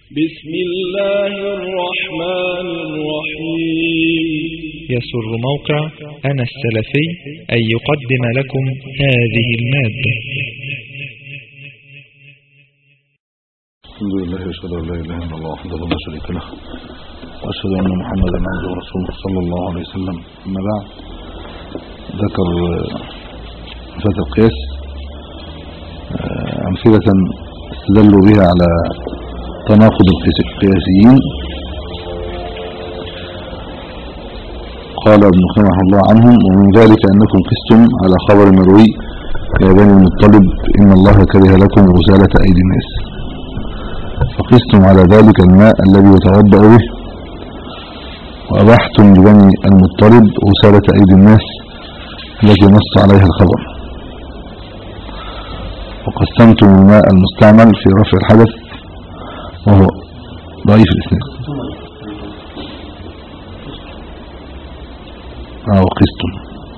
بسم الله الرحمن الرحيم يسر موقع أنا السلفي أن يقدم لكم هذه المادة الحمد لله واشهد ان لا اله الا الله وحده لا شريك له واشهد ان محمدا عبده ورسوله صلى الله عليه وسلم اما بعد ذكر فتى القياس آه، امثله استدلوا بها على تناقض القياس- القياسيين قال ابن خيمة رحمه الله عنهم ومن ذلك أنكم قستم على خبر مروي يا بني المطلب إن الله كره لكم غسالة أيدي الناس فقستم على ذلك الماء الذي يتوضأ به وأبحتم لبني المطلب غسالة أيدي الناس التي نص عليها الخبر وقسمتم الماء المستعمل في رفع الحدث وهو ضعيف الإسناد آه وقستم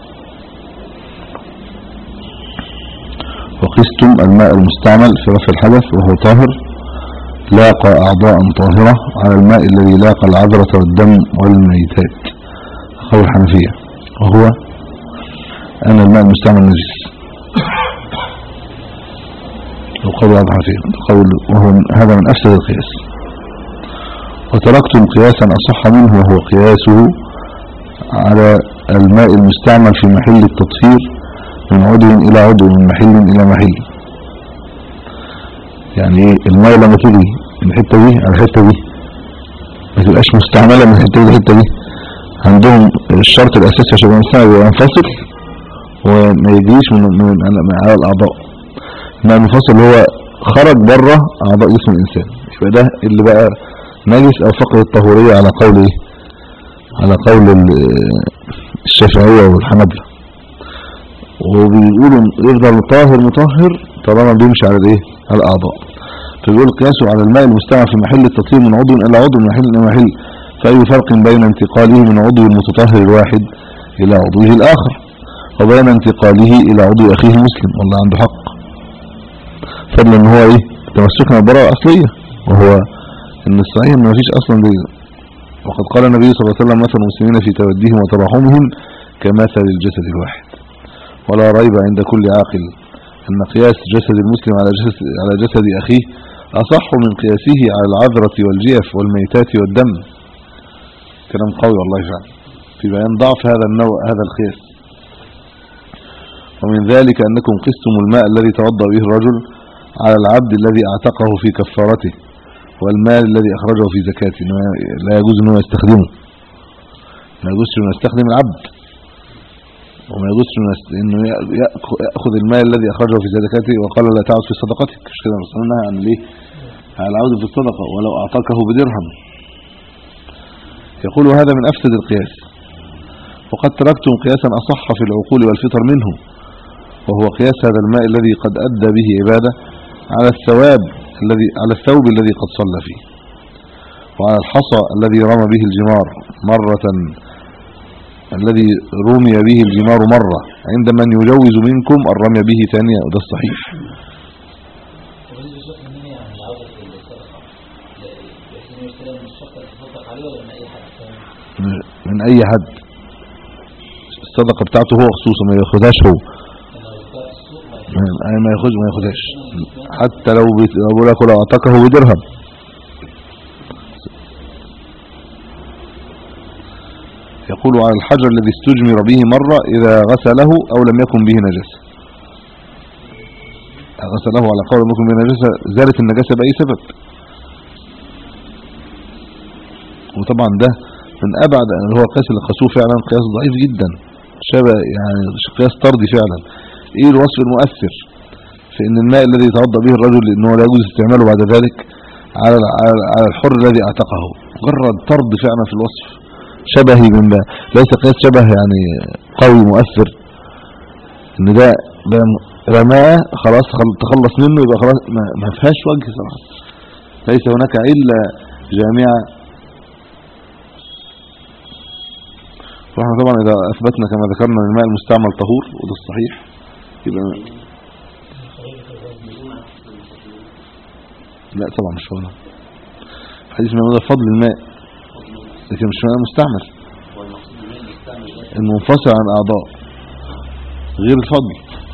وقستم الماء المستعمل في رفع الحدث وهو طاهر لاقى أعضاء طاهرة على الماء الذي لاقى العذرة والدم والميتات قول الحنفية وهو أن الماء المستعمل نجس وقول بعض الحنفية قول وهو هذا من أفسد القياس وتركتم قياسا أصح منه وهو قياسه على الماء المستعمل في محل التطهير من عضو إلى عضو من محل إلى محل يعني ايه الماء لما تيجي من الحته دي على الحته دي ما تبقاش مستعمله من الحته دي للحته دي عندهم الشرط الاساسي عشان الانسان يبقى ينفصل وما يجيش من, من, من على الاعضاء الماء المنفصل هو خرج بره اعضاء جسم الانسان يبقى ده اللي بقى نجس او فقد الطهوريه على قول ايه على قول ال- الشافعيه والحنابلة وبيقولوا يفضل طاهر مطهر طالما بيمشي على الايه على الاعضاء فبيقول قياسه على الماء المستعمل في محل التطهير من عضو الى عضو من محل الى محل فاي فرق بين انتقاله من عضو المتطهر الواحد الى عضوه الاخر وبين انتقاله الى عضو اخيه المسلم والله عنده حق فضلا ان هو ايه تمسكنا بالبراءه الاصليه وهو ان الصحيح ان مفيش اصلا دي وقد قال النبي صلى الله عليه وسلم مثل المسلمين في توديهم وتراحمهم كمثل الجسد الواحد ولا ريب عند كل عاقل أن قياس جسد المسلم على جسد, على جسد أخيه أصح من قياسه على العذرة والجيف والميتات والدم كلام قوي والله فعلا في بيان ضعف هذا النوع هذا القياس ومن ذلك أنكم قستم الماء الذي توضأ به الرجل على العبد الذي اعتقه في كفارته والمال الذي أخرجه في زكاته إنه لا يجوز أنه يستخدمه لا يجوز أنه يستخدم العبد وما يجوز انه يست- انه يأخ- ياخذ المال الذي اخرجه في زكاته وقال لا تعد في صدقتك مش كده بس نهى عن ليه عن العود في الصدقه ولو اعطاكه بدرهم يقول هذا من افسد القياس وقد تركتم قياسا اصح في العقول والفطر منه وهو قياس هذا الماء الذي قد ادى به عباده على الثواب الذي على الثوب الذي قد صلى فيه وعلى الحصى الذي رمى به الجمار مرة الذي رمي به الجمار مرة عند من يجوز منكم الرمي به ثانية وده الصحيح وبالنسبه للشخص ان هي يعني عاوزه الصدقه بحيث انه يستلم من الشخص اللي تصدق عليه ولا من اي حد ثاني؟ من اي حد الصدقة بتاعته هو خصوصا ما ياخدهاش هو لو ذكرت السوق ما ما ما ياخدش ما ياخدهاش حتى لو بيت- لو بقول لك لو اعتقه بدرهم يقول على الحجر الذي استجمر به مرة إذا غسله أو لم يكن به نجاسة غسله على قول لم يكن به نجاسة زالت النجاسة بأي سبب وطبعا ده من أبعد اللي هو القياس اللي قاسوه فعلا قياس ضعيف جدا شبه يعني قياس طردي فعلا ايه الوصف المؤثر في ان الماء الذي يتوضا به الرجل انه لا يجوز استعماله بعد ذلك على على على الحر الذي اعتقه مجرد طرد فعلا في الوصف شبهي من ده ليس قياس شبه يعني قوي مؤثر ان ده ده رماه خلاص خل- تخلص منه يبقى خلاص ما, ما فيهاش وجه صراحه ليس هناك الا جامعه واحنا طبعا اذا اثبتنا كما ذكرنا ان الماء المستعمل طهور وده الصحيح يبقى لا طبعا مش هو حديث من هذا فضل الماء لكن مش ماء مستعمل والمقصود ان المستعمل ده المنفصل عن اعضاء غير الفضل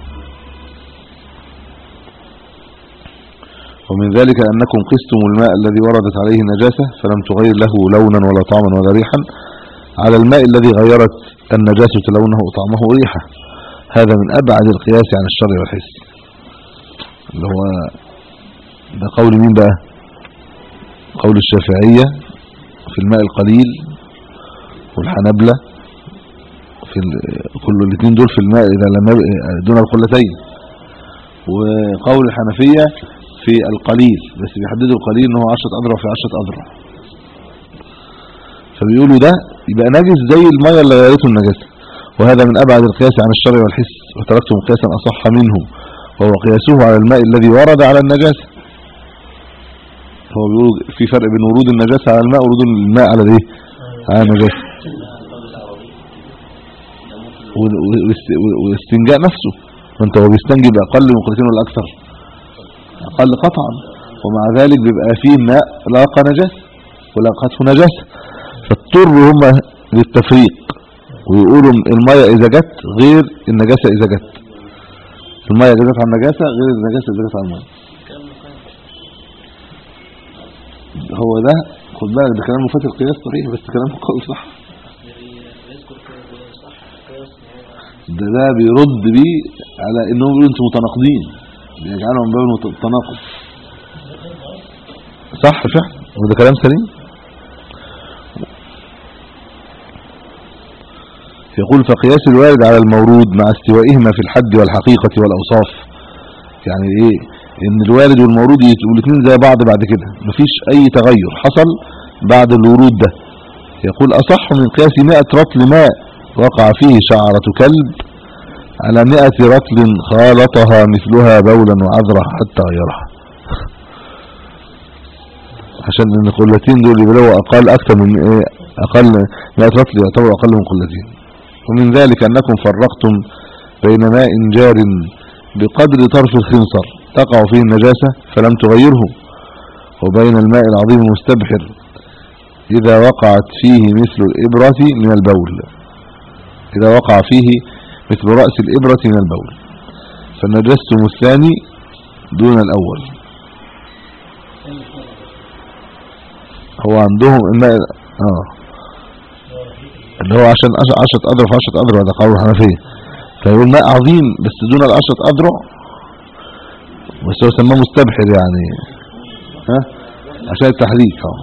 ومن ذلك أنكم قستم الماء الذي وردت عليه النجاسة فلم تغير له لونا ولا طعما ولا ريحا على الماء الذي غيرت النجاسة لونه وطعمه وريحه هذا من أبعد القياس عن الشر والحس اللي هو ده قول مين بقى قول الشافعية في الماء القليل والحنبلة في ال- كل الاثنين دول في الماء إذا لم يب- دون القلتين وقول الحنفية في القليل بس بيحددوا القليل ان هو 10 اذرع في 10 اذرع فبيقولوا ده يبقى نجس زي الميه اللي غيرته النجاسه وهذا من ابعد القياس عن الشر والحس وتركتم قياسا اصح منه وهو قياسه على الماء الذي ورد على النجاسه هو بيقولوا في فرق بين ورود النجاسه على الماء ورود الماء على الايه على النجاسه وال- والاست- والاستنجاء نفسه وانت هو بيستنجي باقل من قلتين ولا اكثر اقل قطعا ومع ذلك بيبقى فيه ماء لاقى نجاسه ولاقته نجاسه فاضطروا هم للتفريق ويقولوا الميه اذا جت غير النجاسه اذا جت الميه اذا جت على النجاسه غير النجاسه اذا جت على الميه هو ده خد بالك ده كلام مفاتيح القياس صريح بس كلام قوي صح بيذكر كده صح قياس ده ده بيرد بيه على انهم بيقولوا انتوا متناقضين بيجعلهم من باب المت- التناقض صح فعلا وده كلام سليم يقول فقياس الوارد على المورود مع استوائهما في الحد والحقيقة والأوصاف يعني ايه ان الوارد والمورود يبقوا الاثنين زي بعض بعد كده مفيش اي تغير حصل بعد الورود ده يقول اصح من قياس 100 رطل ماء وقع فيه شعرة كلب على 100 رطل خالطها مثلها بولا وعذرة حتى غيرها عشان ان قلتين دول يبقى له اقل اكتر من ايه اقل 100 رطل يعتبر اقل من قلتين ومن ذلك انكم فرقتم بين ماء جار بقدر طرف الخنصر تقع فيه النجاسة فلم تغيره وبين الماء العظيم المستبحر إذا وقعت فيه مثل الإبرة من البول إذا وقع فيه مثل رأس الإبرة من البول فنجستم الثاني دون الأول هو عندهم الماء آه اللي هو عشان عش- عشرة أذرع في عشرة أذرع ده قول الحنفية فيقول ماء عظيم بس دون العشرة أذرع بس هو سماه مستبحر يعني ها عشان التحريك اه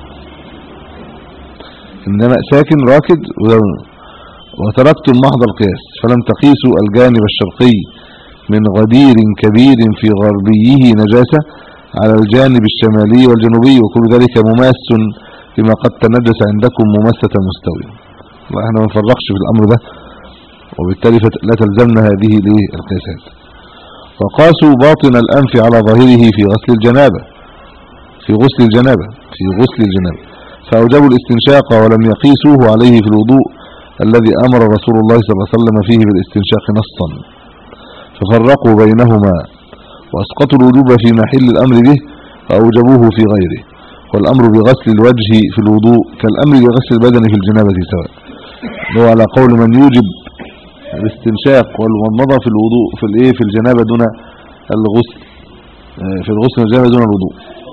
إنما ساكن راكد وده- وتركتم محض القياس فلم تقيسوا الجانب الشرقي من غدير كبير في غربيه نجاسة على الجانب الشمالي والجنوبي وكل ذلك مماس لما قد تنجس عندكم ممسة مستوية واحنا ما نفرقش في الأمر ده وبالتالي فت- لا تلزمنا هذه الايه القياسات وقاسوا باطن الأنف على ظاهره في غسل الجنابة في غسل الجنابة في غسل الجنابة فأوجبوا الاستنشاق ولم يقيسوه عليه في الوضوء الذي أمر رسول الله صلى الله عليه وسلم فيه بالاستنشاق نصا ففرقوا بينهما وأسقطوا الوجوب في محل الأمر به وأوجبوه في غيره والأمر بغسل الوجه في الوضوء كالأمر بغسل البدن في الجنابة سواء هو على قول من يوجب الاستنشاق والمضمضة في الوضوء في الايه في الجنابة دون الغسل آه، في الغسل الجنابة دون الوضوء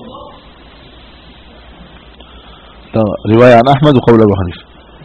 ده رواية عن أحمد وقول أبو حنيفة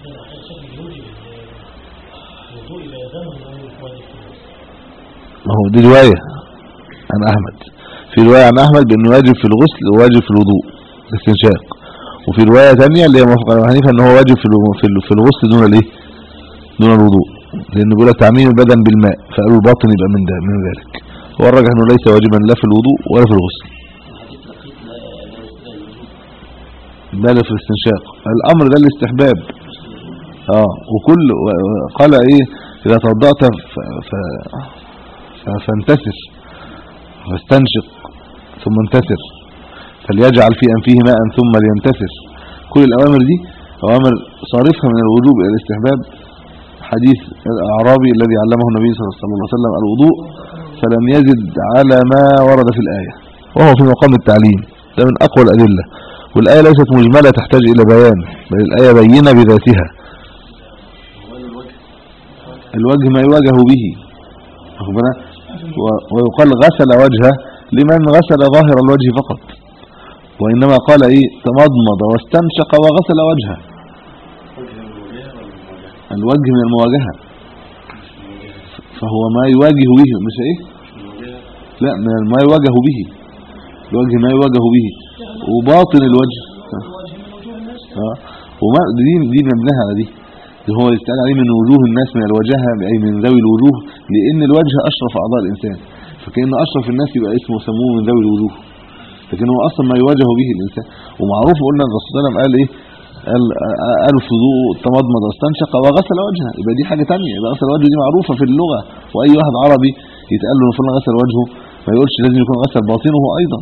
ما هو دي رواية عن أحمد في رواية عن أحمد بأنه واجب في الغسل وواجب في الوضوء الاستنشاق وفي رواية ثانية اللي هي موافقة على أبو حنيفة أنه هو واجب في الو- في ال- في الغسل دون الإيه دون الوضوء لأنه بيقول لك تعميم البدن بالماء فقالوا الباطن يبقى من ده من ذلك هو الراجح أنه ليس واجبا لا في الوضوء ولا في الغسل الحديث لقيت لا لا يستدل الوجوب بل في الاستنشاق الأمر ده الاستحباب اه وكل و- و- قال ايه اذا توضأت ف... ف... ف- فانتسر فاستنشق ثم انتسر فليجعل في انفه ماء ثم لينتسر كل الاوامر دي اوامر صارفها من الوجوب الى الاستحباب حديث الاعرابي الذي علمه النبي صلى الله عليه وسلم الوضوء فلم يزد على ما ورد في الايه وهو في مقام التعليم ده من اقوى الادله والآية ليست مجملة تحتاج إلى بيان بل الآية بينة بذاتها الوجه ما يواجه به واخد بالك؟ و- ويقال غسل وجهه لمن غسل ظاهر الوجه فقط وإنما قال إيه تمضمض واستنشق وغسل وجهه الوجه من المواجهة فهو ما يواجه به مش إيه لا من ما يواجه به الوجه ما يواجه به وباطن الوجه اه وما دي دي مبناها على دي اللي هو يستعان عليه من وجوه الناس من الوجهة أي من ذوي الوجوه لأن الوجه أشرف أعضاء الإنسان فكأن أشرف الناس يبقى اسمه سموه من ذوي الوجوه لكن هو أصلا ما يواجه به الإنسان ومعروف قلنا الرسول صلى الله عليه وسلم قال إيه قال قال الفضوء تمضمض واستنشق وغسل وجهه يبقى دي حاجة تانية يبقى غسل وجهه دي معروفة في اللغة وأي واحد عربي يتقال له إن فلان غسل وجهه ما يقولش لازم يكون غسل باطنه أيضا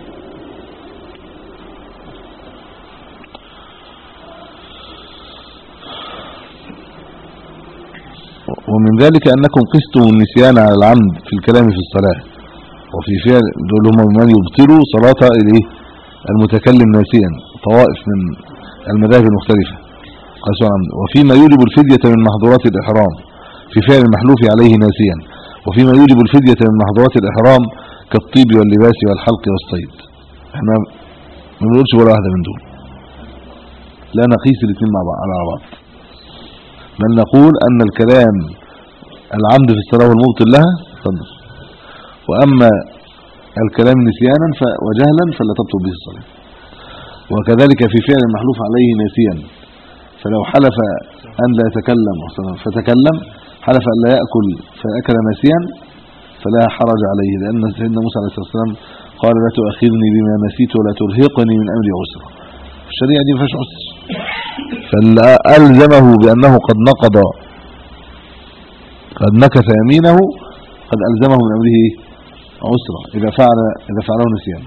ومن ذلك أنكم قستم النسيان على العمد في الكلام في الصلاة وفي فعل دول هم من يبطلوا صلاة الايه المتكلم ناسيا طوائف من المذاهب المختلفة قاسوا على العمد وفيما يوجب الفدية من محظورات الإحرام في فعل المحلوف عليه ناسيا وفيما يوجب الفدية من محظورات الإحرام كالطيب واللباس والحلق والصيد احنا ما بنقولش ولا واحدة من دول لا نقيس الاثنين مع بعض على بعض بل نقول أن الكلام العمد في الصلاة والمبطل لها تفضل وأما الكلام نسيانا ف- وجهلا فلا تبطل به الصلاة وكذلك في فعل المحلوف عليه ناسيا فلو حلف أن لا يتكلم مثلاً فتكلم حلف أن لا يأكل فأكل ناسيا فلا حرج عليه لأن سيدنا موسى عليه الصلاة والسلام قال لا تؤخذني بما نسيت ولا ترهقني من أمري عسرا الشريعة دي ما فيهاش عسر فألزمه بأنه قد نقض قد نكث يمينه قد ألزمه من أمره إيه؟ عسرا إذا فعل إذا فعله نسيانا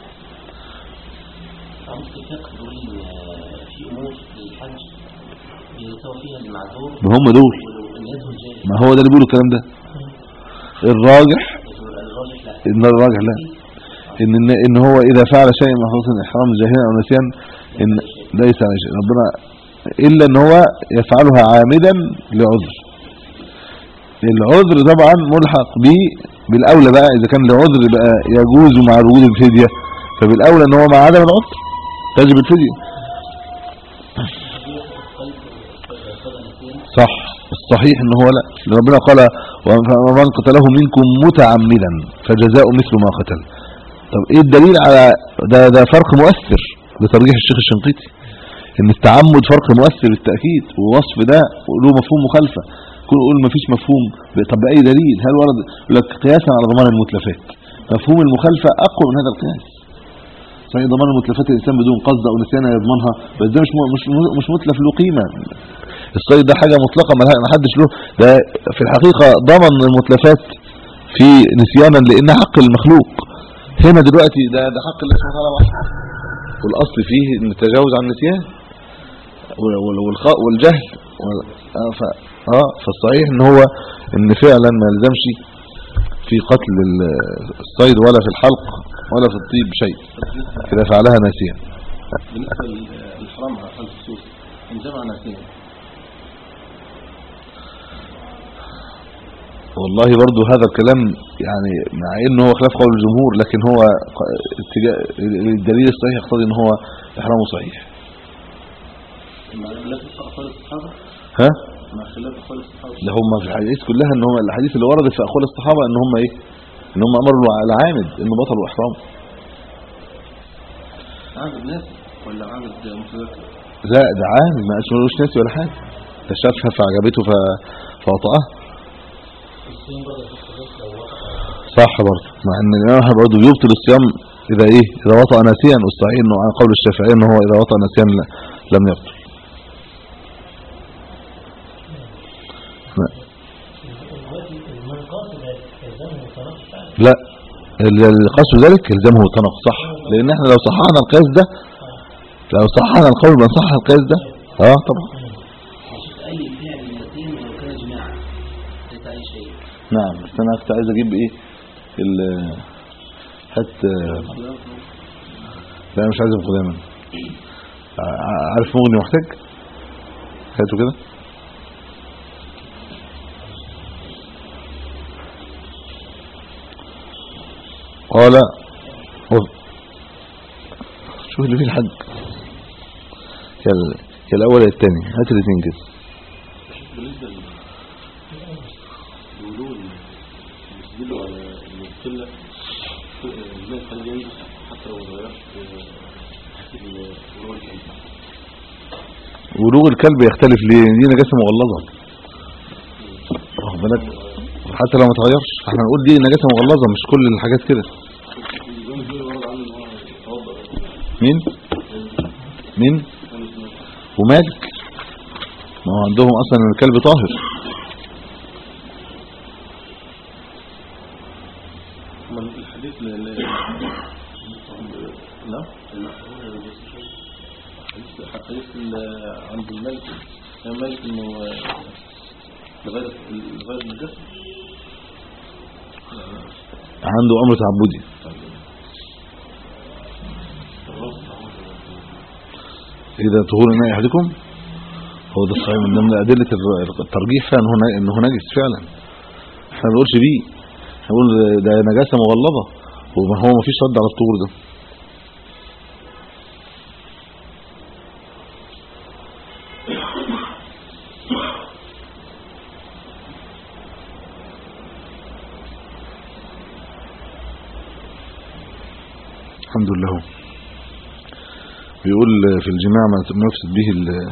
عمود الفقه بيقول آه، في امور في الحج بيساوي فيها المعذور هم دول واليد والجاهل ما هو ده اللي بيقولوا الكلام ده الراجح الراجح لا ان الراجح لا ان ان, إن هو اذا فعل شيء من حدوث الاحرام جاهلا او نسيان ان ليس على شيء ربنا الا ان هو يفعلها عامدا لعذر العذر طبعا ملحق به بالاولى بقى اذا كان العذر بقى يجوز مع وجود الفديه فبالاولى ان هو مع عدم العذر تجب الفديه صح الصحيح ان هو لا لأن ربنا قال ومن قتله منكم متعمدا فجزاء مثل ما قتل طب ايه الدليل على ده ده فرق مؤثر بترجيح الشيخ الشنقيطي ان التعمد فرق مؤثر بالتاكيد ووصف ده له مفهوم مخالفه كل يقول ما فيش مفهوم طب باي دليل هل ورد يقول لك قياسا على ضمان المتلفات مفهوم المخالفه اقوى من هذا القياس صحيح ضمان المتلفات الانسان بدون قصد او نسيان يضمنها بس ده مش م- مش مش متلف له قيمه الصيد ده حاجه مطلقه ما حدش له ده في الحقيقه ضمن المتلفات في نسيانا لانها حق المخلوق هنا دلوقتي ده ده حق الله سبحانه وتعالى وحده والاصل فيه ان التجاوز عن النسيان وال- وال- والخاء والجهل وال- اه ف- اه فالصحيح ان هو ان فعلا ما يلزمش في قتل ال- الصيد ولا في الحلق ولا في الطيب شيء اذا فعلها ناسيا بالنسبة للحرام على حال الخصوص إن جمع ناسين والله برضو هذا الكلام يعني مع انه هو خلاف قول الجمهور لكن هو ق- اتجاه الدليل الصحيح يقتضي ان هو احرامه صحيح مع خلاف أقوال الصحابة ها مع خلاف أقوال الصحابة ده هم في الحديث كلها ان هم الاحاديث اللي وردت في اقوال الصحابه ان هم ايه ان هم امروا على عامد انه بطلوا احرامه عامل ناس ولا عامل متذكر لا ده عامد ما قالش ملوش ناسي ولا حاجه ده شافها فعجبته ف... فوطأها الصين برضه في الصلاة لو وقع صح برضه مع ان الامام احمد برضه بيبطل الصيام اذا ايه اذا وطأ ناسيا والصحيح انه عن قول الشافعي ان هو اذا وطأ ناسيا ل- لم يبطل دلوقتي من قاصد يلزمه التناقض فعلا لا ال- القياس ذلك يلزمه التناقض صح لان احنا لو صححنا القياس ده لو صححنا القول بنصحح القياس ده اه طبعا شوف أي فعل من الاثنين ولو كان جماعة ليس أي شيء نعم بس انا كنت عايز اجيب ايه ال هات لا مش عايز القدامى ع- عارف مغني محتاج هاته كده قال و- شوف اللي فيه الحج يا ال- يا الاول يا الثاني هات الاثنين كده بالنسبة للولول بيستدلوا على ان القلة الماء خليه ينزل حتى لو ما غيرش حسب الولول الكلب ولوغ الكلب يختلف ليه دي نجاسه مغلظه واخد بالك حتى لو ما تغيرش احنا نقول دي نجاسه مغلظه مش كل الحاجات كده الإمام الزهري ورد عنه ان هو يتوضأ مين مين ومالك ما هو عندهم اصلا إن الكلب طاهر أما الحديث ل- ل- لا حديث حديث ال- عند الملك الإمام مالك انه لغاية لغاية الجسم عنده امر تعبدي اذا طهور اناء احدكم هو ده الصحيح من ضمن ادله الر- الترجيح فعلا انه ن- انه نجس فعلا احنا ما بنقولش بيه احنا بنقول ده نجاسه مغلظه وما هو ما فيش رد على الطهور ده الحمد لله هو. بيقول في الجماع ما ما يفسد به ال-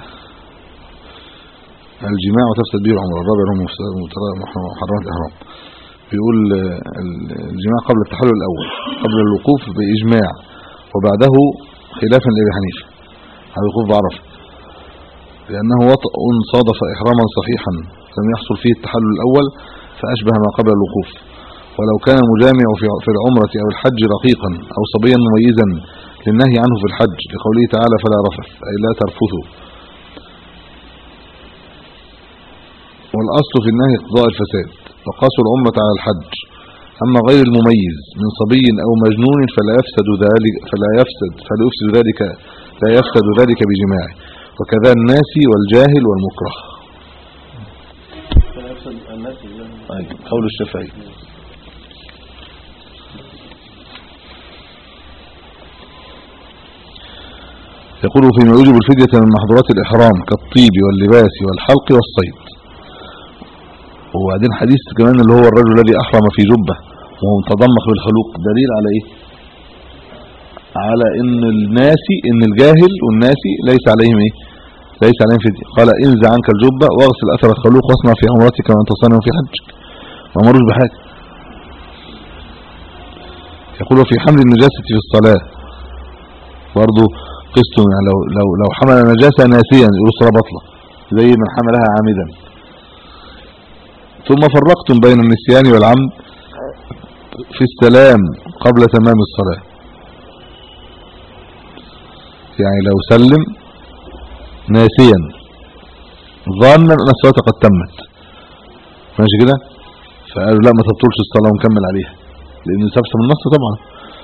الجماع وتفسد به العمر الرابع هم محرمات الإحرام بيقول ال- الجماع قبل التحلل الأول قبل الوقوف بإجماع وبعده خلافا لأبي حنيفة على الوقوف بعرفة لأنه وطأ صادف إحراما صحيحا لم يحصل فيه التحلل الأول فأشبه ما قبل الوقوف ولو كان المجامع في في العمرة أو الحج رقيقا أو صبيا مميزا للنهي عنه في الحج لقوله تعالى فلا رفث أي لا ترفثوا والأصل في النهي اقتضاء الفساد وقاسوا العمرة على الحج أما غير المميز من صبي أو مجنون فلا يفسد ذلك فلا يفسد فلا يفسد ذلك لا يفسد ذلك بجماعه وكذا الناسي والجاهل والمكره فيفسد الناس بالله أي قول الشافعي يقول فيما يوجب الفدية من محظورات الإحرام كالطيب واللباس والحلق والصيد وبعدين حديث كمان اللي هو الرجل الذي أحرم في جبة وهو متضمخ بالخلوق دليل على إيه على إن الناسي إن الجاهل والناسي ليس عليهم إيه ليس عليهم فدية قال انزع عنك الجبة واغسل أثر الخلوق واصنع في عمرتك وأنت صانع في حجك ما مروش بحاجة يقول في حمل النجاسة في الصلاة برضو قسط يعني لو لو لو حمل نجاسة ناسيا يقول صلاة بطلة زي من حملها عامدا ثم فرقتم بين النسيان والعمد في السلام قبل تمام الصلاة يعني لو سلم ناسيا ظانا ان الصلاة قد تمت ماشي كده فقالوا لا ما تبطلش الصلاة ونكمل عليها لأنه ثابته من النص طبعا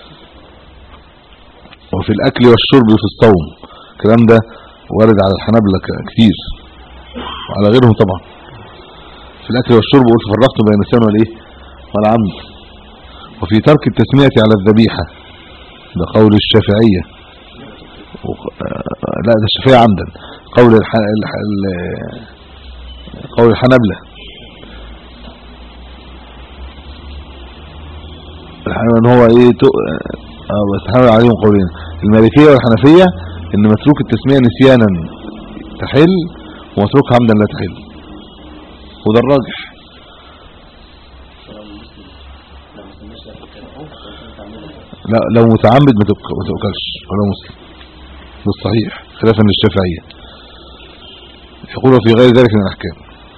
وفي الأكل والشرب في الصوم الكلام ده وارد على الحنابلة ك- كتير وعلى غيرهم طبعا في الأكل والشرب قلت فرقت بين النسيان والإيه والعمد وفي ترك التسمية على الذبيحة ده قول الشافعية وق- آه، لا ده الشافعية عمدا قول الح... الح... ال- قول الحنابلة الحنابلة ان هو ايه تو... اه بس حاول عليهم قولين المالكية والحنفية ان متروك التسمية نسيانا تحل ومتروك عمدا لا تحل وده الراجح لا لو متعمد ما تؤك- ما تؤكلش ولا مسلم ده الصحيح خلافا للشافعية يقول في غير ذلك من الأحكام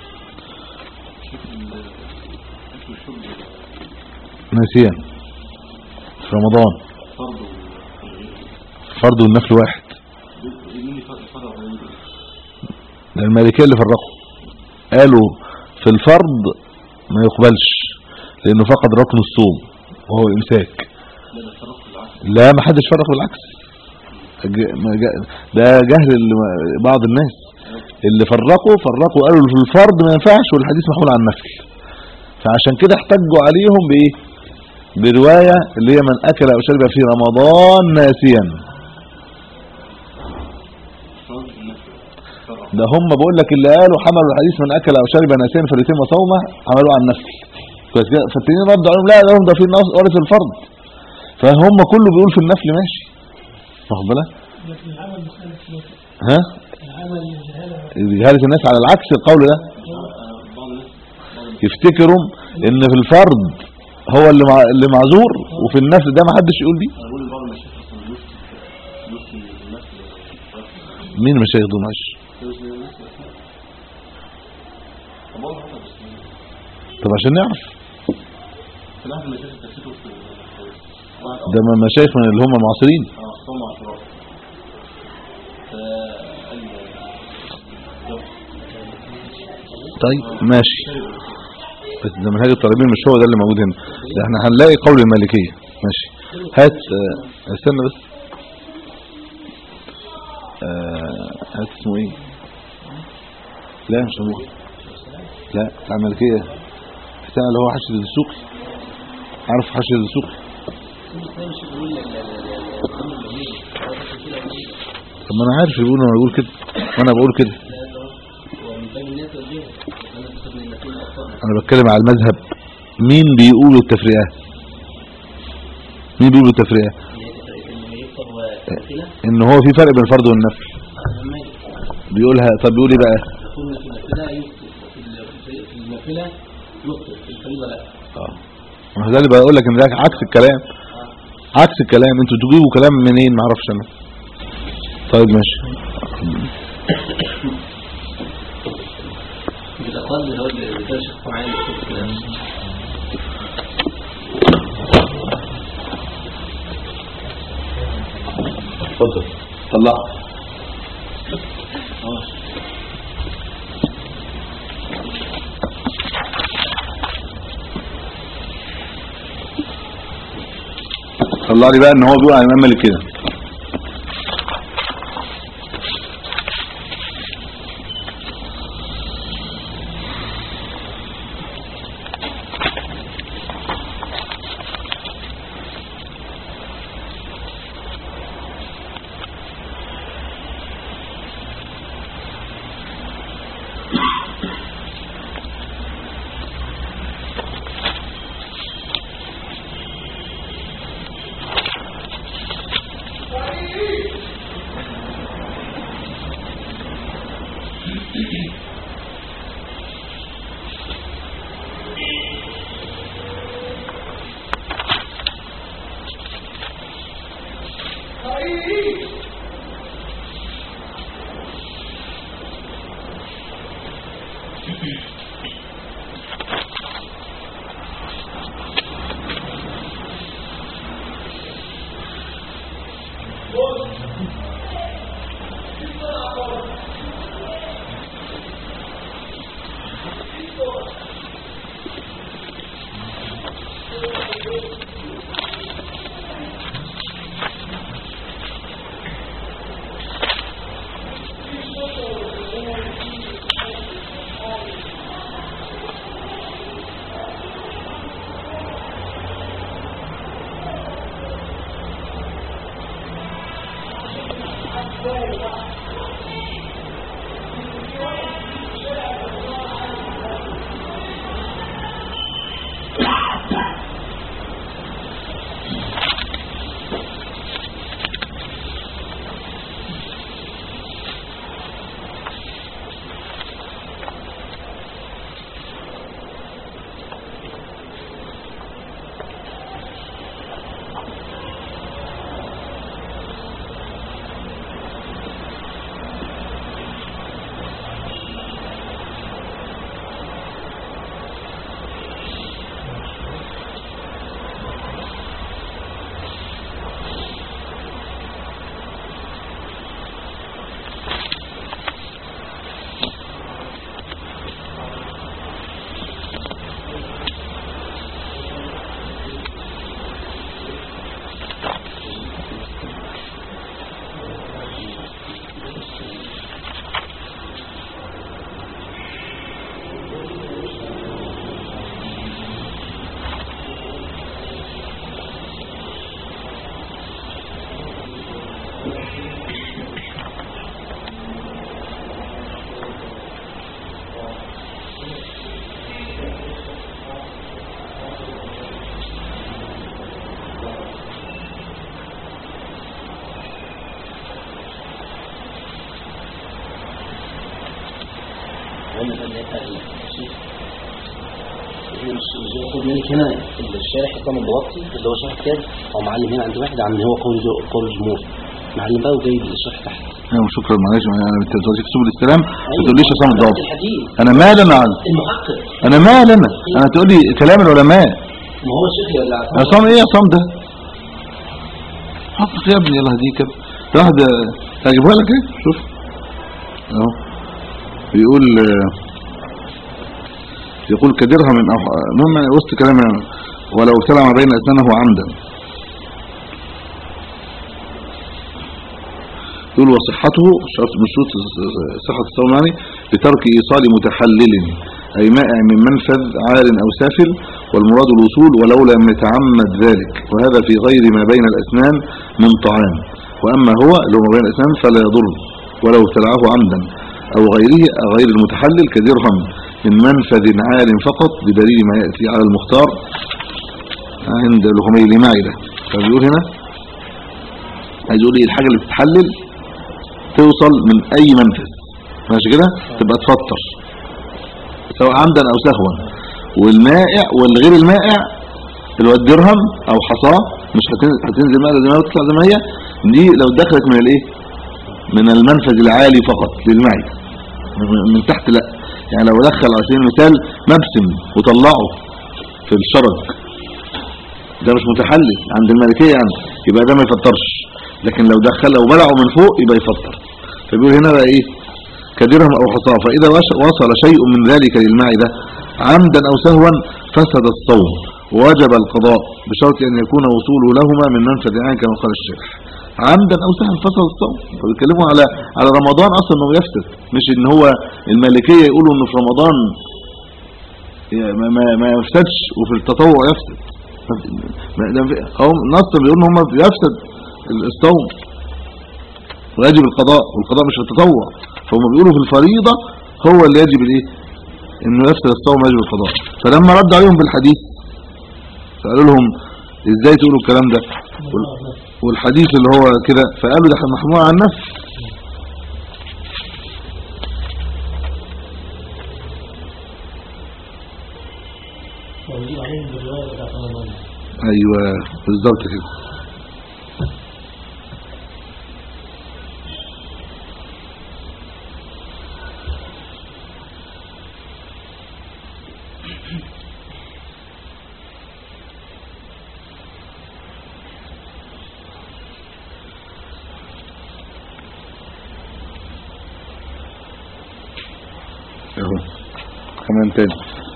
ناسيا في رمضان فرض فرض والنفل واحد يقول لي فرض بين ده المالكية اللي فرقوا قالوا في الفرض ما يقبلش لأنه فقد ركن الصوم وهو الإمساك لا ده فرق العكس لا ما حدش فرق بالعكس ج- ما ج- ده جهل ال- بعض الناس اللي فرقوا فرقوا قالوا في الفرض ما ينفعش والحديث محمول على النفل فعشان كده احتجوا عليهم بايه بروايه اللي هي من اكل او شرب في رمضان ناسيا فرض النفس فرع ده هم بقول لك اللي قالوا حملوا الحديث من اكل او شرب ناسيا فليتم صومه عملوه على النفل كويس كده فالتانيين ردوا عليهم لا ده هم ده في النص ورث الفرض فهم كله بيقول في النفل ماشي واخد بالك لكن العمل مسألة خلاف. ها العمل جهالة جهالة الناس على العكس القول ده بعض الناس يفتكروا ان في الفرض هو اللي مع... اللي معذور وفي النفل ده ما حدش يقول دي انا بقول لبعض المشايخ اصلا نص نص الناس مين المشايخ دول معلش نص الناس طب والله هذا بس طب عشان نعرف في واحد من المشايخ تفسيره في واحد ده من المشايخ من اللي هم معاصرين اه صوم عاشوراء فقال جاب طيب ماشي بس ده منهج الطالبين مش هو ده اللي موجود هنا ده احنا هنلاقي قول المالكية ماشي هات آه، استنى بس آه، هات اسمه ايه لا مش هو لا بتاع المالكية استنى اللي هو حشد السوقي عارف حشد السوقي طب ما انا عارف يقول انا بقول كده وانا بقول كده انا بتكلم على المذهب مين بيقول التفرقه مين بيقول التفرقه ان هو في فرق بين الفرض والنفل بيقولها طب بيقول ايه بقى اه ما هو ده اللي بقول لك ان ده عكس الكلام عكس الكلام انتوا تجيبوا كلام منين ما اعرفش انا طيب ماشي بالأقل اللي هو اللي كان شخص معين يكتب كده اتفضل طلع طلع لي بقى ان هو بيقول على الامام مالك كده قلنا ان الشيخ مش مش ياخد منك هنا الشارح حسام البواطي اللي هو شرح كتاب او معلم هنا عند واحد عن ان هو قول جو- قول الجمهور معلم بقى وجايب الشرح تحت ايوه شكرا معلش انا انت دلوقتي في سبل السلام ما تقوليش عصام نفس الضابط الحديث انا مال انا عن المحقق انا مال انا انا تقول لي كلام العلماء ما هو الشيخ ولا عصام ايه عصام ده حط يا ابني الله يهديك واحد هجيبها لك ايه شوف اهو بيقول آه، يقول كدرهم من أح... المهم وسط كلام ولو ابتلع ما بين اسنانه عمدا يقول وصحته شرط من شروط صحة الصوم يعني بترك إيصال متحلل أي مائع من منفذ عار أو سافل والمراد الوصول ولو لم يتعمد ذلك وهذا في غير ما بين الأسنان من طعام وأما هو اللي هو ما بين الأسنان فلا يضر ولو ابتلعه عمدا أو غيره أو غير المتحلل كدرهم من منفذ عار فقط بدليل ما يأتي على المختار عند الهميلي معدة فبيقول هنا عايز يقول ايه الحاجة اللي بتتحلل توصل من اي منفذ ماشي كده تبقى تفطر سواء عمدا او سهوا والمائع والغير المائع اللي هو الدرهم او حصاه مش هتن- هتنزل مائة زي ما هي وتطلع زي ما هي دي لو دخلت من الايه من المنفذ العالي فقط للمعي من- من تحت لا يعني لو دخل على سبيل المثال مبسم وطلعه في الشرج ده مش متحلل عند المالكية يعني يبقى ده ما يفطرش لكن لو دخل لو بلعه من فوق يبقى يفطر فبيقول هنا بقى ايه كدرهم او حصاه فاذا وش- وصل شيء من ذلك للمعدة عمدا او سهوا فسد الصوم ووجب القضاء بشرط ان يكون وصوله لهما من منفذ عام كما قال الشيخ عمدا او سهوا فسد الصوم فبيتكلموا على على رمضان اصلا انه يفسد مش ان هو المالكية يقولوا انه في رمضان ما ما, ما يفسدش وفي التطوع يفسد ما- ده في- هم نص بيقول ان هم بيفسد الصوم ويجب القضاء والقضاء مش في التطوع فهم بيقولوا في الفريضة هو اللي يجب الايه انه يفسد الصوم ويجب القضاء فلما رد عليهم بالحديث فقالوا لهم ازاي تقولوا الكلام ده وال- والحديث اللي هو كده فقالوا ده محمول عن النفس ونجيب عليهم بالرواية بتاعت رمضان ايوه بالظبط كده اهو كمان تاني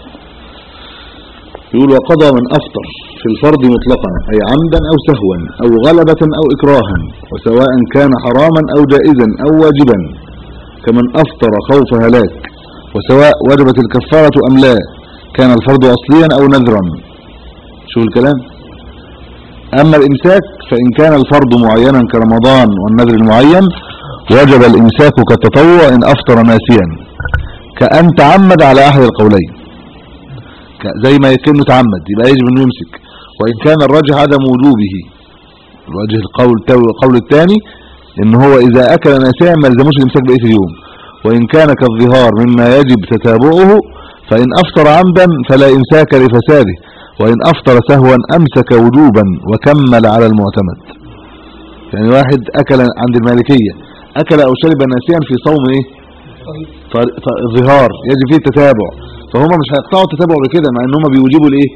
يقول وقضى من أفطر في الفرض مطلقا أي عمدا أو سهوا أو غلبة أو إكراها وسواء كان حراما أو جائزا أو واجبا كمن أفطر خوف هلاك وسواء وجبت الكفارة أم لا كان الفرض أصليا أو نذرا شوف الكلام أما الإمساك فإن كان الفرض معينا كرمضان والنذر المعين وجب الإمساك كالتطوع إن أفطر ناسيا كأن تعمد على أحد القولين ك- زي ما يكون متعمد يبقى يجب انه يمسك وان كان الراجح عدم وجوبه الوجه القول التو- القول الثاني ان هو اذا اكل ناسيا ما يلزموش الامساك بقيه اليوم وان كان كالظهار مما يجب تتابعه فان افطر عمدا فلا امساك لفساده وان افطر سهوا امسك وجوبا وكمل على المعتمد يعني واحد اكل عند المالكيه اكل او شرب ناسيا في صوم ايه ف- ف- الظهار يجب فيه التتابع فهم مش هيقطعوا التتابع بكده مع ان هم بيوجبوا الايه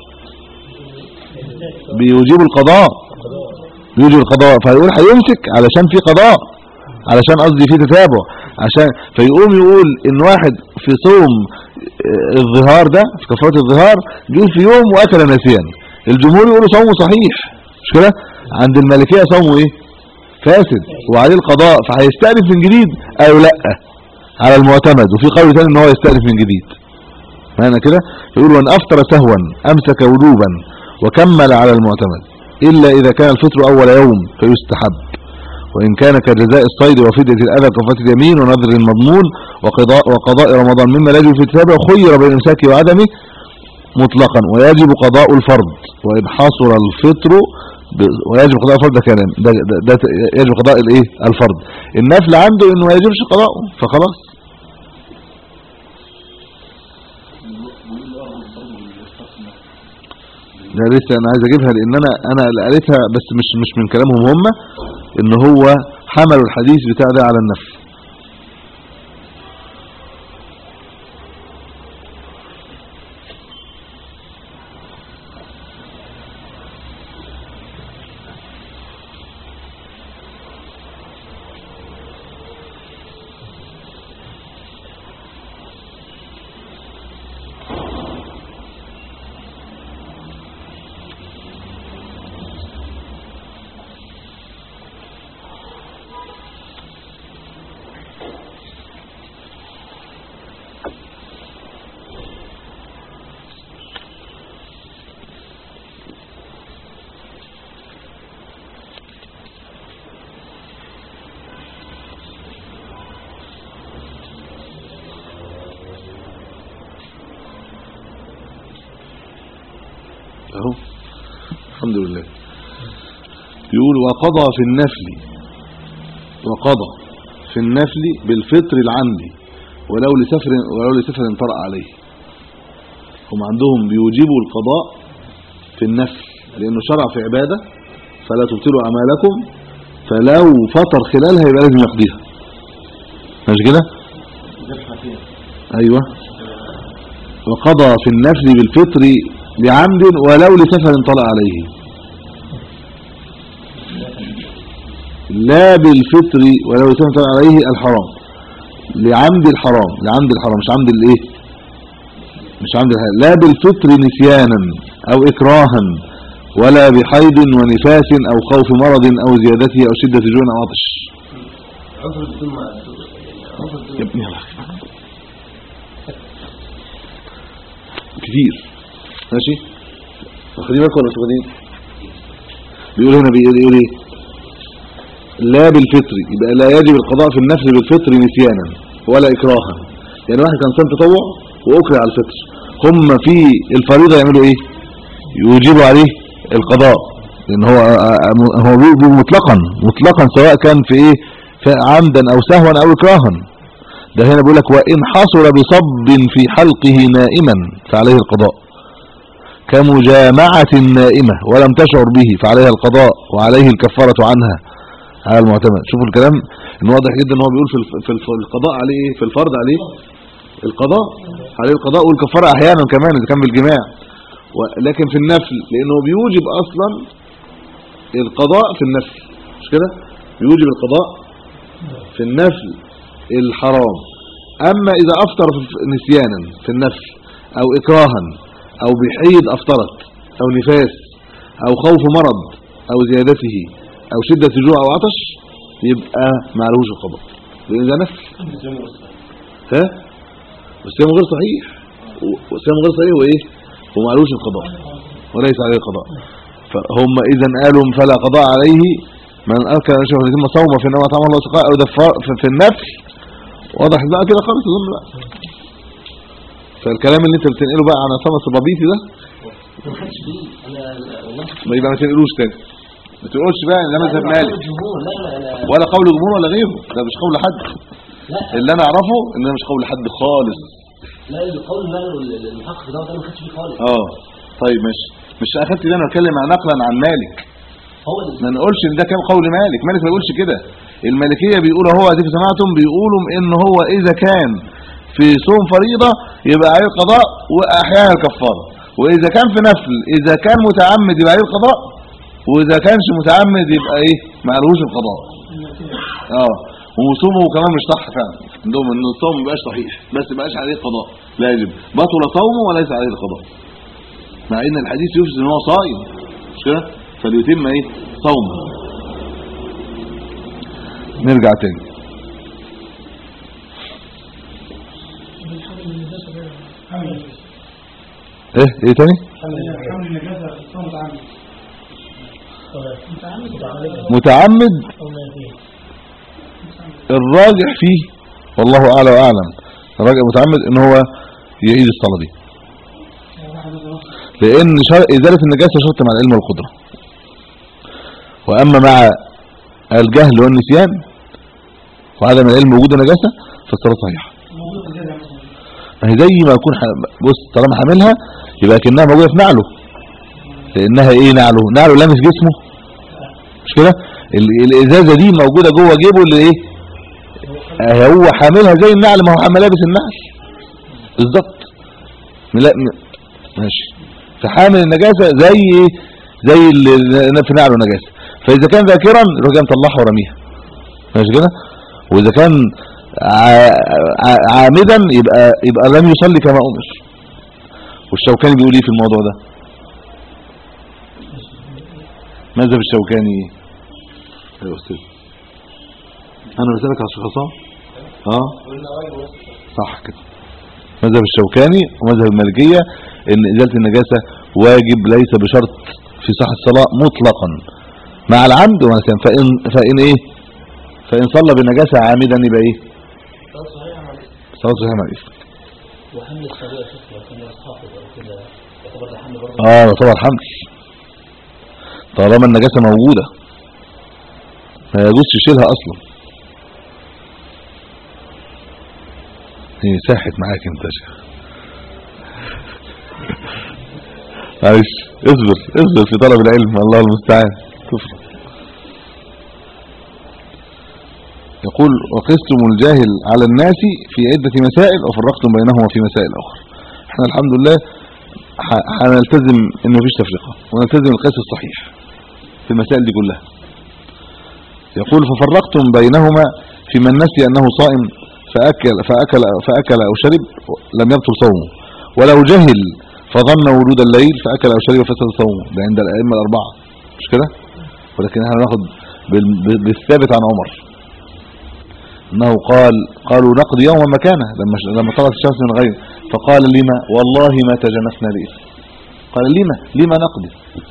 بيوجبوا القضاء بيوجب القضاء فيقول هيمسك علشان في قضاء علشان قصدي في تتابع عشان فيقوم يقول ان واحد في صوم آه، الظهار ده في كفاره الظهار جه في يوم واكل ناسيا الجمهور يقولوا صومه صحيح مش كده عند المالكيه صومه ايه فاسد وعليه القضاء فهيستأنف من جديد او لا على المعتمد وفي قول ثاني ان هو يستأنف من جديد معنى كده يقول وان افطر سهوا امسك وجوبا وكمل على المعتمد الا اذا كان الفطر اول يوم فيستحب وان كان كجزاء الصيد وفدية الاذى كفاره اليمين ونذر المضمون وقضاء وقضاء رمضان مما لا يجب في التتابع خير بين امساكه وعدمه مطلقا ويجب قضاء الفرض وان حصل الفطر ب- ويجب قضاء الفرض ده كلام ده, ده, ده يجب قضاء الايه الفرض النفل عنده انه ما يجبش قضاءه فخلاص لا لسه انا عايز اجيبها لان انا انا اللي قريتها بس مش مش من كلامهم هم ان هو حملوا الحديث بتاع ده على النفي اهو الحمد لله يقول وقضى في النفل وقضى في النفل بالفطر العمدي ولو لسفر ولو لسفر طرأ عليه هم عندهم بيوجبوا القضاء في النفل لانه شرع في عباده فلا تبطلوا اعمالكم فلو فطر خلالها يبقى لازم يقضيها مش كده ايوه وقضى في النفل بالفطر بعمد ولو لسفر طلع عليه لا بالفطر ولو لسفر طلع عليه الحرام لعمد الحرام لعمد الحرام مش عمد الايه مش عمد الحلال لا بالفطر نسيانا او اكراها ولا بحيض ونفاس او خوف مرض او زيادته او شدة جوع او عطش عنصر بدون ما عنصر بدون يا ابني الله كتير ماشي واخدين بالكم ولا مش واخدين بيقول هنا بيقول يقول ايه لا بالفطر يبقى لا يجب القضاء في النفل بالفطر نسيانا ولا اكراها يعني واحد كان صام تطوع واكره على الفطر هم في الفريضه يعملوا ايه يوجبوا عليه القضاء لان هو هو بيجي مطلقا مطلقا سواء كان في ايه في عمدا او سهوا او اكراها ده هنا بيقول لك وان حصل بصب في حلقه نائما فعليه القضاء كمجامعة نائمة ولم تشعر به فعليها القضاء وعليه الكفارة عنها على المعتمد شوفوا الكلام ان واضح جدا ان هو بيقول في الف- في الف- في القضاء عليه ايه في الفرض عليه القضاء عليه القضاء والكفارة احيانا كمان اذا كان بالجماع و- لكن في النفل لانه بيوجب اصلا القضاء في النفل مش كده بيوجب القضاء في النفل الحرام اما اذا افطر في- نسيانا في النفل او اكراها او بحيض افطرت او نفاس او خوف مرض او زيادته او شدة جوع او عطش يبقى معلوش القضاء لان ده نفل ها والصيام غير صحيح و- والصيام غير صحيح وايه ومعلوش القضاء وليس عليه القضاء فهم اذا قالوا فلا قضاء عليه من اكل شهر يتم صومه في انما طعم الله سقاء او دفاء في- في النفل واضح بقى كده خالص اظن بقى فالكلام اللي انت بتنقله بقى عن عصام الصبابيتي ده ما خدش بيه انا أنا- والله ما يبقى ما تنقلوش تاني ما تقولش بقى ان ده مذهب مالك الجمهور لا لا لا ولا قول جمهور ولا غيره ده مش قول حد لا اللي انا اعرفه ان ده مش قول حد خالص لا القول المغرب المحقق ده ما خدش بيه خالص اه طيب ماشي مش اخدت ده انا بتكلم عن نقلا عن مالك هو اللي ما نقولش ان ده كان قول مالك مالك ما يقولش كده المالكيه بيقولوا هو اديك سمعتم بيقولوا ان هو اذا كان في صوم فريضه يبقى عليه القضاء واحيانا الكفاره واذا كان في نفل اذا كان متعمد يبقى عليه القضاء واذا كانش متعمد يبقى ايه معلوش القضاء اه وصومه كمان مش صح فعلا عندهم ان الصوم ما يبقاش صحيح بس ما يبقاش عليه قضاء لا يجب بطل صومه وليس عليه القضاء مع ان الحديث يفسد ان هو صايم مش كده فليتم ايه صومه نرجع تاني ايه ايه تاني حمل النجاسة صوم متعمد متعمد متعمد أو ما فيه الراجح فيه والله اعلى واعلم الراجح متعمد ان هو يعيد الصلاه دي لان شر- ازاله النجاسه شرط مع العلم والقدره واما مع الجهل والنسيان وعدم العلم وجود النجاسه فالصلاه صحيحه موجود في الجزء مثلا ما هي زي ما يكون ح- بص طالما حاملها يبقى كانها موجوده في نعله لانها ايه نعله نعله لامس جسمه مش كده ال- الازازه دي موجوده جوه جيبه اللي ايه آه هو حاملها زي النعل ما هو حامل لابس النعل بالظبط لا م- ماشي فحامل النجاسه زي إيه؟ زي اللي في نعله نجاسه فاذا كان ذاكرا يروح جاي مطلعها ورميها ماشي كده واذا كان ع- ع- عامدا يبقى يبقى لم يصلي كما امر والشوكاني بيقول ايه في الموضوع ده ماذا بالشوكاني يا استاذ انا رسالك على الشيخ عصام اه صح كده مذهب الشوكاني ومذهب المالكيه ان ازاله النجاسه واجب ليس بشرط في صحه الصلاه مطلقا مع العمد ونسيان فان فان ايه فان صلى بالنجاسه عامدا يبقى ايه صلاه صحيحه مع الاسم وحمل الصغير يا شيخ لو كان يصحافظ او كده يعتبر ده حمل برضه اه ده طبعا حمل طالما النجاسه موجوده ما يجوز تشيلها اصلا هي ساحت معاك انت يا شيخ معلش اصبر اصبر في طلب العلم الله المستعان كفر يقول وقستم الجاهل على الناس في عدة مسائل وفرقتم بينهما في مسائل أخرى احنا الحمد لله ح- هنلتزم ان مفيش تفرقه ونلتزم القياس الصحيح في المسائل دي كلها يقول ففرقتم بينهما في من نسي انه صائم فاكل فاكل فاكل او شرب لم يبطل صومه ولو جهل فظن وجود الليل فاكل او شرب فسد صومه ده عند الائمه الاربعه مش كده ولكن احنا هناخد بال- بال- بالثابت عن عمر انه قال قالوا نقضي يوما مكانه لما لما طلعت الشمس من غير فقال لما والله ما تجنسنا لإثم قال لما لما نقضي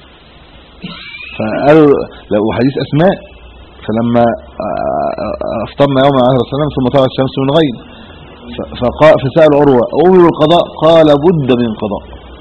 فقالوا لو حديث اسماء فلما آه، آه، افطرنا يوم عليه الصلاه والسلام ثم طلعت الشمس من غيب ف- فقال فسال عروه امر القضاء قال بد من قضاء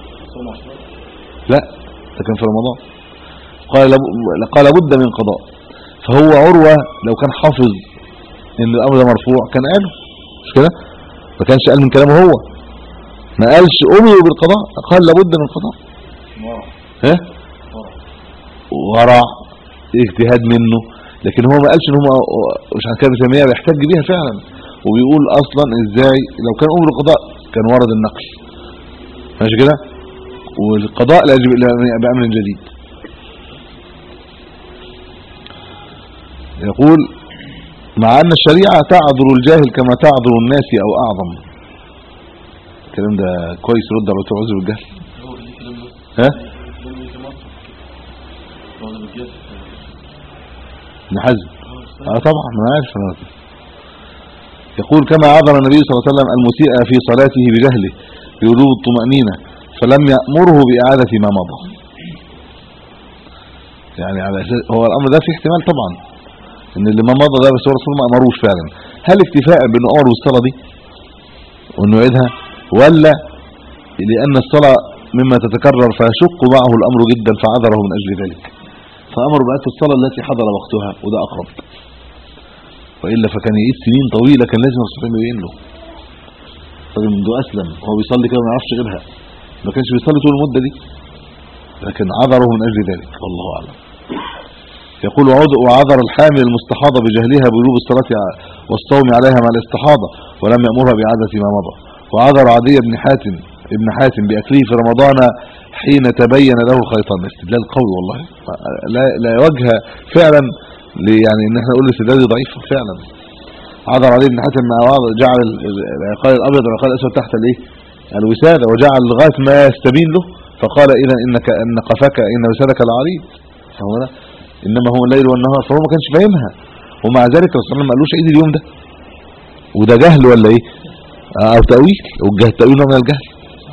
لا ده كان في رمضان قال لب- قال بد من قضاء فهو عروه لو كان حافظ ان الامر ده مرفوع كان قاله مش كده ما كانش قال من كلامه هو ما قالش امروا بالقضاء قال لابد من قضاء ها ورع اجتهاد منه لكن هو ما قالش ان هم مش عن كده ابن تيميه بيحتج بيها فعلا وبيقول اصلا ازاي لو كان امر القضاء كان ورد النقل ماشي كده والقضاء لا يجب الا بامر جديد يقول مع ان الشريعه تعذر الجاهل كما تعذر الناس او اعظم الكلام ده كويس رد على بتوع عذر الجهل هو في كلام نص ها كلام ليه كمان هو ده بالجد ابن حزم اه طبعا انا عارف انا يقول كما عذر النبي صلى الله عليه وسلم المسيء في صلاته بجهله بوجوب الطمأنينة فلم يأمره بإعادة ما مضى يعني على أساس هو الأمر ده فيه احتمال طبعا ان اللي ما مضى ده بس هو الرسول ما أمروش فعلا هل اكتفاء بأنه أمره بالصلاة دي وأنه يعيدها ولا لأن الصلاة مما تتكرر فيشق معه الأمر جدا فعذره من أجل ذلك فأمر بأت الصلاة التي حضر وقتها وده أقرب وإلا فكان يعيد سنين طويلة كان لازم الرسول يبين له طيب منذ أسلم هو بيصلي كده ما يعرفش غيرها ما كانش بيصلي طول المدة دي لكن عذره من أجل ذلك والله أعلم يقول وعذ- وعذر الحامل المستحاضة بجهلها بوجوب الصلاة ع- والصوم عليها مع الاستحاضة ولم يأمرها بإعادة ما مضى وعذر عدي بن حاتم ابن حاتم بأكله في رمضان حين تبين له الخيطان استدلال قوي والله لا لا وجه فعلا ل- يعني ان احنا نقول الاستدلال دي ضعيف فعلا عذر علي بن حاتم مع بعض جعل ال- ال- العقال الابيض والعقال الاسود تحت الايه الوسادة وجعل لغايه ما يستبين له فقال اذا انك ان قفاك ان وسادك العريض فهو ده انما هو الليل والنهار فهو ما كانش فاهمها ومع ذلك الرسول صلى الله عليه وسلم ما قالوش عيد اليوم ده وده جهل ولا ايه آه، او تاويل والجهل التاويل نوع من الجهل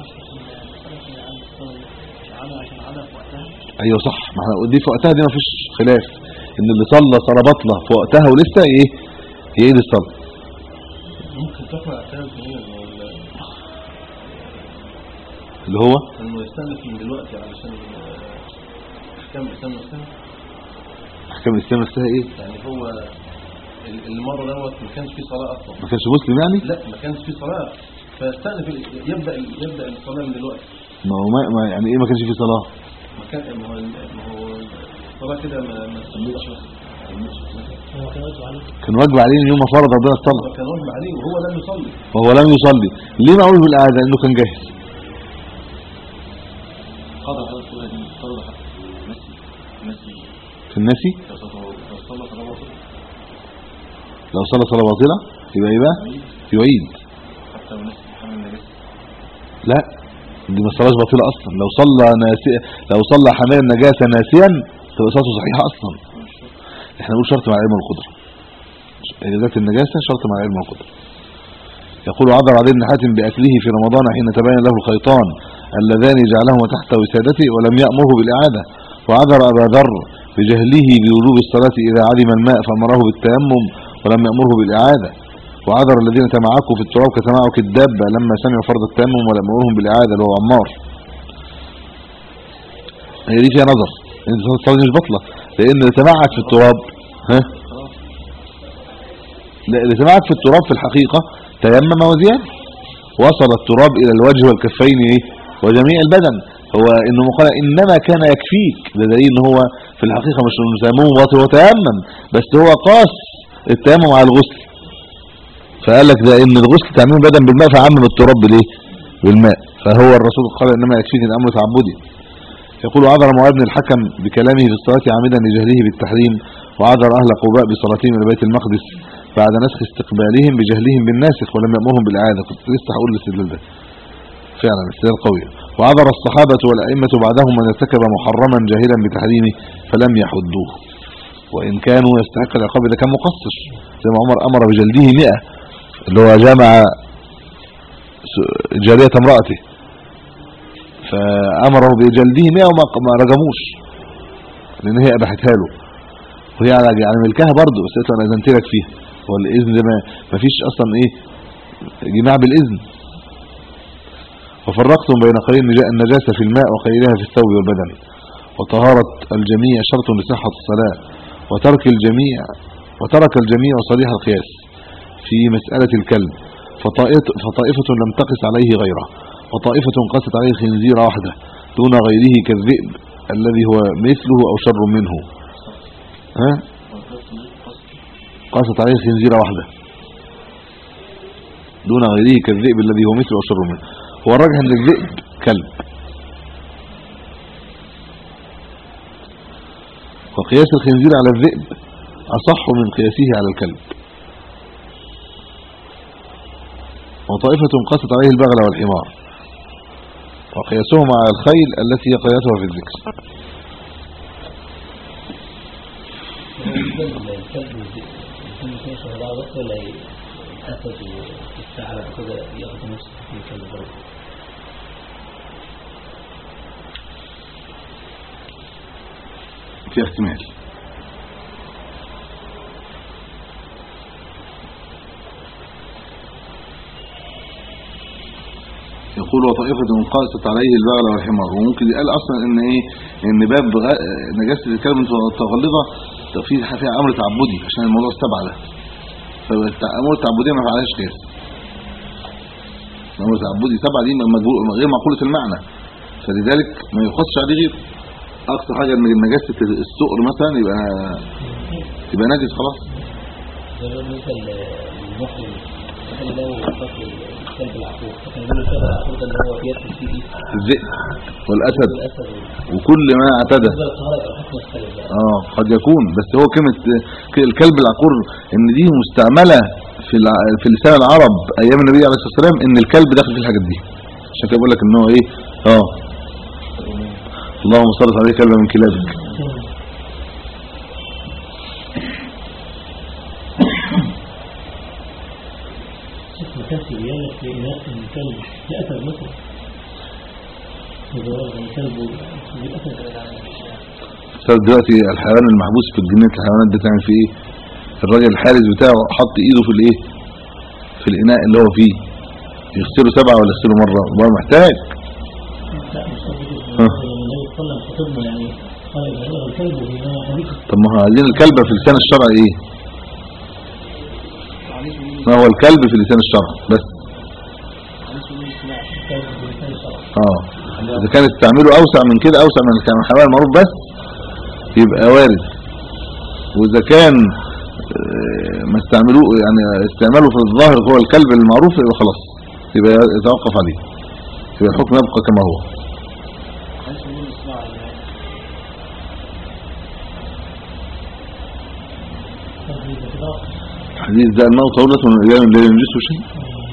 ايوه صح ما احنا دي في وقتها دي ما فيش خلاف ان اللي صلى صلاه باطله في وقتها ولسه ايه يعيد الصلاه ممكن تقرا احكام ثانيه اللي هو انه يستأنف من دلوقتي علشان آه، احكام الاسلام نفسها احكام الاسلام نفسها ايه يعني هو ال- المره دوت ما كانش فيه صلاه اصلا ما كانش مسلم يعني لا ما كانش فيه صلاه فيستأنف ال- يبدا ال- يبدا الصلاه من دلوقتي ما هو ما ما- يعني ايه ما كانش في صلاه ما كان ما هو ما هو الصلاة كده ما ما تسميتش بس ما تسميتش مثلا هو كان واجب عليه كان واجب عليه ان يوم ما فرض ربنا الصلاه كان واجب عليه وهو لم يصلي وهو لم يصلي ليه معقول بالاعاده انه كان جاهز قضى هذا الصلاة دي فرض حتى نسي نسي في النسي لو صلى لو صلى صلاة باطلة لو صلى صلاه باطله يبقى ايه بقى يعيد حتى لو نسي حمل النجاسة لا دي ما صلاش باطله اصلا لو صلى ناسي لو صلى حمال النجاسه ناسيا تبقى صلاته صحيحه اصلا احنا بنقول شرط مع علم القدره ذات النجاسه شرط مع علم القدره يقول عذر علي بن حاتم باكله في رمضان حين تبين له الخيطان اللذان جعلهما تحت وسادته ولم يامره بالاعاده وعذر ابا ذر بجهله بوجوب الصلاه اذا علم الماء فامره بالتيمم ولم يامره بالاعاده وعذر الذين تمعكوا في التراب كتمعك الدابة لما سمعوا فرض التيمم ولم يأمرهم بالإعادة اللي هو عمار هي دي فيها نظر انت الصلاة دي مش بطلة لأن اللي تمعك في التراب ها لا اللي تمعك في التراب في الحقيقة تيمم وزيادة وصل التراب إلى الوجه والكفين ايه وجميع البدن هو انه قال انما كان يكفيك ده دليل ان هو في الحقيقة مش انه تيمم باطل هو تيمم بس هو قاس التيمم على الغسل فقال لك ده ان الغسل تعميم بدن بالماء فعمم التراب بالايه بالماء فهو الرسول قال انما يكفيك الامر تعبدي يقول عذر معاذ بن الحكم بكلامه في الصلاه عامدا لجهله بالتحريم وعذر اهل قباء بصلاتهم الى بيت المقدس بعد نسخ استقبالهم بجهلهم بالناسخ ولم يامرهم بالاعاده كنت لسه هقول الاستدلال ده فعلا استدلال قوي وعذر الصحابه والائمه بعدهم من ارتكب محرما جاهلا بتحريمه فلم يحدوه وان كانوا يستحق العقاب اذا كان مقصر زي ما عمر امر بجلده 100 اللي هو جمع جارية امرأته فأمره بجلده 100 وما ما رجموش لأن هي أبحتها له وهي على يعني ملكها برضه بس قلت له أنا أذنت لك فيها هو الإذن ده ما ما فيش أصلا إيه جماع بالإذن وفرقتم بين قليل النجاسة في الماء وقليلها في الثوب والبدن وطهارة الجميع شرط لصحة الصلاة وترك الجميع وترك الجميع صريح القياس في مسألة الكلب فطائفة, فطائفة لم تقس عليه غيره وطائفة قست عليه خنزير واحدة دون غيره كالذئب الذي هو مثله أو شر منه ها قست عليه خنزير واحدة دون غيره كالذئب الذي هو مثله أو شر منه هو الراجح ان الذئب كلب وقياس الخنزير على الذئب أصح من قياسه على الكلب وطائفة قست عليه البغل والحمار وقياسهم على الخيل التي هي قياسها في الذكر بالنسبة للكلب والذئب يكون فيها شهراء بس ولا الأسد والثعلب كده ياخدوا نفس الكلب برضه في احتمال يقول وطائفة قاست عليه البغل والحمار وممكن يقال اصلا ان ايه ان باب غ- نجاسة الكلب متغلظة فيه فيها امر تعبدي عشان الموضوع استبعد ده فالامور التعبدية ما فعلهاش قياس الامر التعبدي سبعة دي مجبو- غير معقولة المعنى فلذلك ما يقصش عليه غير اقصى حاجة من نجاسة السؤر مثلا يبقى يبقى نجس خلاص ده بالنسبة للمحرم مثلا لو فصل الكلب العقور فكان يقول الكلب العقور ده اللي هو بياكل فيه ايه الذئب والاسد الأسد وكل ما اعتدى بالنسبة للطهارة يبقى الحكم يختلف بقى اه قد يكون بس هو كلمة ك- الكلب العقور ان دي مستعملة في الع- في لسان العرب ايام النبي عليه الصلاة والسلام ان الكلب داخل في الحاجات دي عشان كده بقول لك ان هو ايه اه اللهم صل عليه كلبا من كلابك شوف مكان في ريالك في إناء الكلب لأثر مثلا وزوار الكلب لأثر استاذ دلوقتي الحيوان المحبوس في الجنينة الحيوانات ده تعمل فيه ايه الراجل الحارس بتاعه حط ايده في الايه في الاناء اللي هو فيه يغسله سبعة ولا يغسله مرة هو محتاج لا مش قصدي ها. كده لما النبي صلى الله عليه وسلم خطبنا يعني قال إذا هو الكلب في إناء أحدكم طب ما هو عايزين الكلب في لسان الشرع ايه ما هو الكلب في لسان الشرع بس الكلب في لسان الشرع اه اذا كان استعمله اوسع من كده اوسع من كان الحيوان المعروف بس يبقى وارد واذا كان آه، ما استعملوه يعني استعماله في الظاهر هو الكلب المعروف يبقى خلاص يبقى يتوقف عليه يبقى الحكم يبقى كما هو هل سمون اسمع حديث ده انه طاولة من الايام لا ينجسه شيء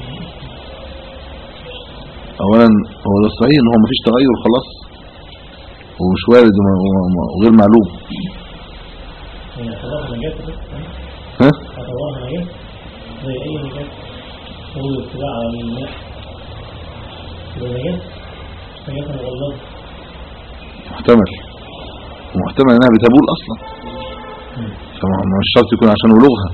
اولا هو ده صحيح ان هو مفيش تغير خلاص ومش وارد وما- وما- وغير معلوم يعني اعتبرها نجاسة بس ها اعتبرها نجاسة زي أي نجاسة هو الابتلاع على الماء يبقى نجاسة نجاسة مغلظة محتمل ومحتمل انها بتبول اصلا فمش شرط يكون عشان ولوغها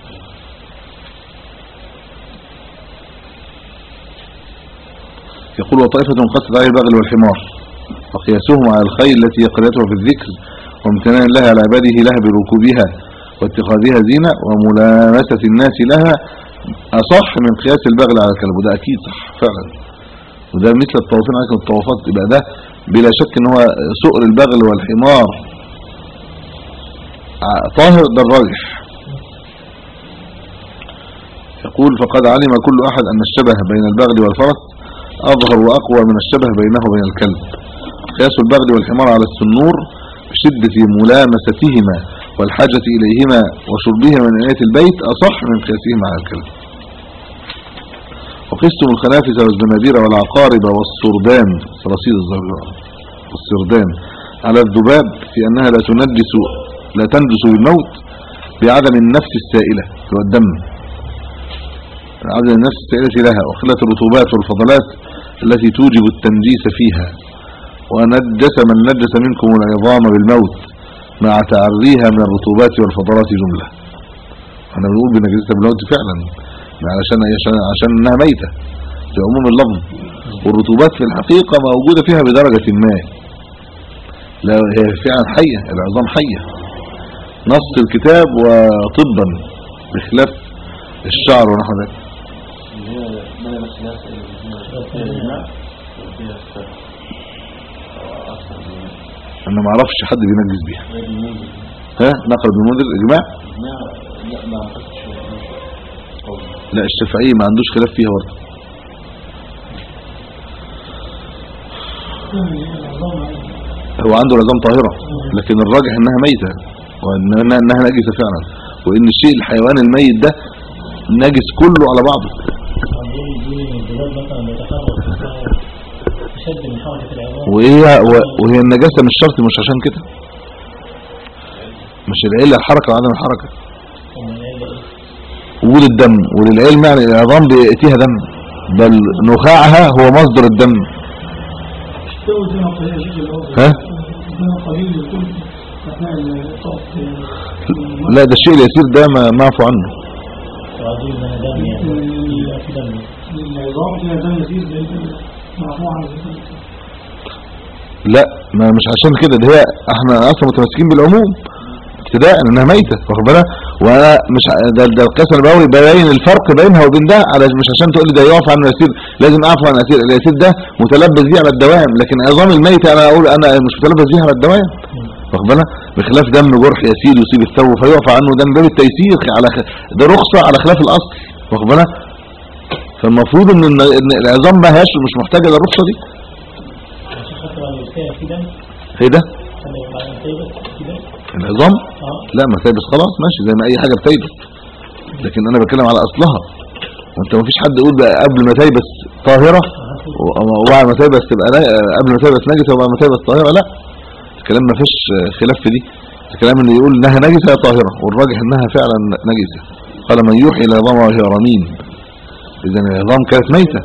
يقول وطائفة قد تدعي البغل والحمار وقياسهم على الخيل التي هي قريتها في الذكر وامتنان لها على عباده لها بركوبها واتخاذها زينة وملامسة الناس لها أصح من قياس البغل على الكلب وده أكيد صح فعلا وده مثل الطوافين عليكم الطوافات يبقى ده بلا شك ان هو سؤر البغل والحمار ع- طاهر ده الراجح يقول فقد علم كل أحد أن الشبه بين البغل والفرس أظهر وأقوى من الشبه بينه وبين الكلب قياس البغل والحمار على السنور بشدة ملامستهما والحاجة إليهما وشربهما من آيات البيت أصح من قياسهما على الكلب وقستم الخنافس والزنابير والعقارب والسردان صراصير الزرقاء والسردان على الذباب في أنها لا تنجس لا تنجس بالموت بعدم النفس السائلة اللي هو الدم عدم النفس السائلة لها وخلة الرطوبات والفضلات التي توجب التنجيس فيها ونجس من نجس منكم العظام بالموت مع تعريها من الرطوبات والفضلات جملة احنا بنقول بنجسها بالموت فعلا علشان عشان, عشان انها ميتة في عموم اللفظ والرطوبات في الحقيقة موجودة فيها بدرجة ما لا هي فعلا حية العظام حية نص الكتاب وطبا بخلاف الشعر ونحو ذلك اللي هي ملامس الناس اللي هي الماء وفيها السبب أكثر من انا ما اعرفش حد بينجز بيها غير الموجود ها نقل ابن المنذر اجماع الماء لا ما أعتقدش قول لا الشافعي ما عندوش خلاف فيها برضه هو عنده العظام طاهرة لكن الراجح انها ميتة وانها انها نجسة فعلا وان الشيء الحيوان الميت ده نجس كله على بعضه عمال يجيني من الدولاب مثلا بيتحرك أشد من حركة العظام وهي و- وهي النجاسة مش شرط مش عشان كده مش العلة الحركة وعدم الحركة ومن قال إيه وجود الدم وللعلم يعني العظام بيأتيها دم بل نخاعها هو مصدر الدم استوى زي ما قليل اللي هو ها زي ما قليل يكون أثناء الطاف لا ده الشيء اليسير ده ما معفو عنه وعايزين إن أنا دم يعني يبقى في دم العظام فيها دم كتير زي معفو عنه لا ما مش عشان كده ده هي احنا اصلا متمسكين بالعموم ابتداء انها ميتة واخد بالك وانا مش ع- ده ده القسم البولي بيبين الفرق بينها وبين ده على مش عشان تقول لي ده يقف عن اليسير لازم اعفو عن اليسير اليسير ده متلبس بيه على الدوام لكن عظام الميتة انا اقول انا مش متلبس بيه على الدوام واخد بالك بخلاف دم جرح يسير يصيب الثوب فيقف عنه ده من باب التيسير على خ... ده رخصة على خلاف الاصل واخد بالك فالمفروض ان إن- إن العظام ما هياش مش محتاجة للرخصة دي عشان حتى بعد الوسائل في دم هي ده حتى بعد الوسائل في دم العظام اه لا ما تيبس خلاص ماشي زي ما اي حاجة بتيبس لكن انا بتكلم على اصلها وانت ما فيش حد يقول بقى قبل ما تيبس طاهرة و- وبعد ما تيبس تبقى نا- قبل ما تيبس نجسة وبعد ما تيبس طاهرة لا الكلام ما فيش خلاف في دي الكلام اللي يقول انها نجسة هي طاهرة والراجح انها فعلا نجسة قال من يوحي العظام وهي رميم اذا العظام كانت ميتة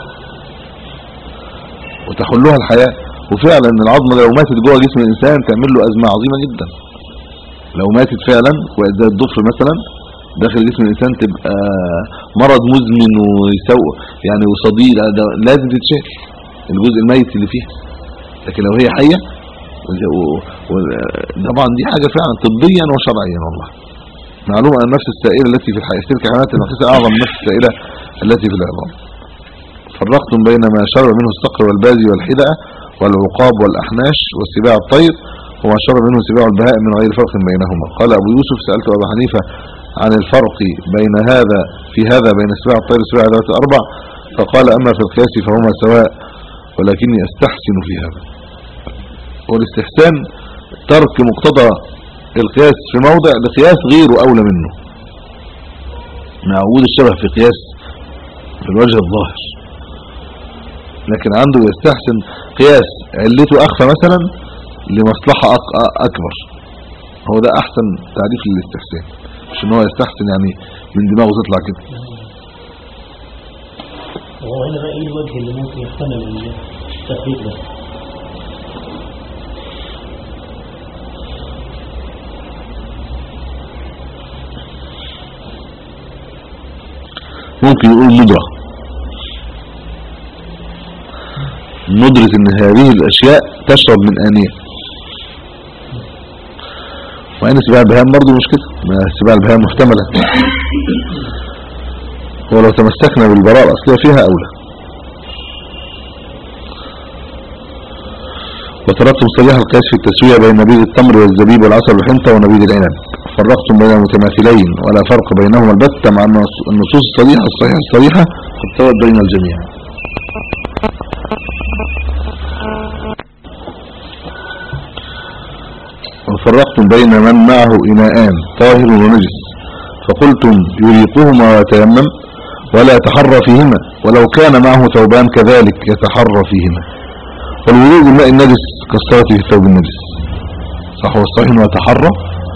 وتحلها الحياة وفعلا العظمة لو ماتت جوه جسم الانسان تعمل له ازمة عظيمة جدا لو ماتت فعلا وزي الضفر مثلا داخل جسم الانسان تبقى مرض مزمن ويسوء يعني وصديد ده لازم تتشال الجزء الميت اللي فيها لكن لو هي حية و- و- و- طبعا دي حاجة فعلا طبيا وشرعيا والله معلومة أن النفس السائلة التي في الحياة تلك الحيوانات النفس أعظم من النفس السائلة التي في العظام فرقتم بين ما شرب منه الصقر والبازي والحدأة والعقاب والأحناش والسباع الطير وما شرب منه سباع البهائم من غير فرق بينهما قال أبو يوسف سألت أبا حنيفة عن الفرق بين هذا في هذا بين سباع الطير وسباع ذات الأربع فقال أما في القياس فهما سواء ولكني أستحسن في هذا والاستحسان ترك مقتضى القياس في موضع لقياس غيره أولى منه مع وجود الشبه في قياس في الوجه الظاهر لكن عنده يستحسن قياس علته أخفى مثلا لمصلحة أك- أكبر هو ده أحسن تعريف للاستحسان مش ان هو يستحسن يعني من دماغه تطلع كده وهو هنا بقى ايه الوجه اللي ممكن يحتمل التفريق ده ممكن يقول ندرة ندرة ان هذه الاشياء تشرب من انية وان سباع البهام برضو مش كده ما سباع البهام محتملة ولو تمسكنا بالبراءة الاصلية فيها اولى وتركتم صريح القياس في التسوية بين نبيذ التمر والزبيب والعسل والحنطة ونبيذ العنب فرقتم بين المتماثلين ولا فرق بينهما البتة مع أن النصوص الصريحة الصحيحة الصريحة قد سوت بين الجميع وفرقتم بين من معه إناءان طاهر ونجس فقلتم يريقهما ويتيمم ولا يتحرى فيهما ولو كان معه ثوبان كذلك يتحرى فيهما والوضوء بالماء النجس كالصلاة في الثوب النجس صح هو الصحيح انه يتحرى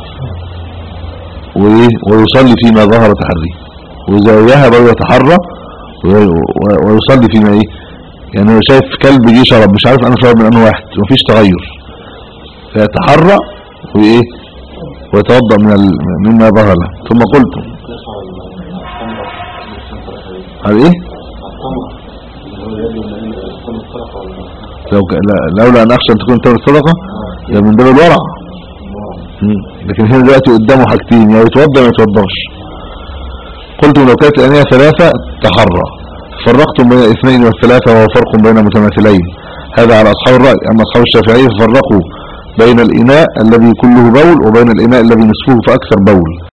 وايه ويصلي فيما ظهر تحريه واذا ذهب ويتحرى وي- و- ويصلي فيما ايه يعني هو شايف كلب جه شرب مش عارف انا شرب من انه واحد مفيش تغير فيتحرى وايه ويتوضا من ال... مما ظهر له ثم قلت يرفع التمر هذا ايه التمر اللي هو يبدو ان التمر الطرف ولا لو ك... لا... لولا ان اخشى ان تكون تمر الصدقه ده من باب الورع مم. لكن هنا دلوقتي قدامه حاجتين يا يتوضا ما يتوضاش قلت لو كانت الانيه ثلاثه تحرى فرقتم بين الاثنين والثلاثه وهو فرق بين متماثلين هذا على اصحاب الراي اما اصحاب الشافعيه ففرقوا بين الاناء الذي كله بول وبين الاناء الذي نصفه فاكثر بول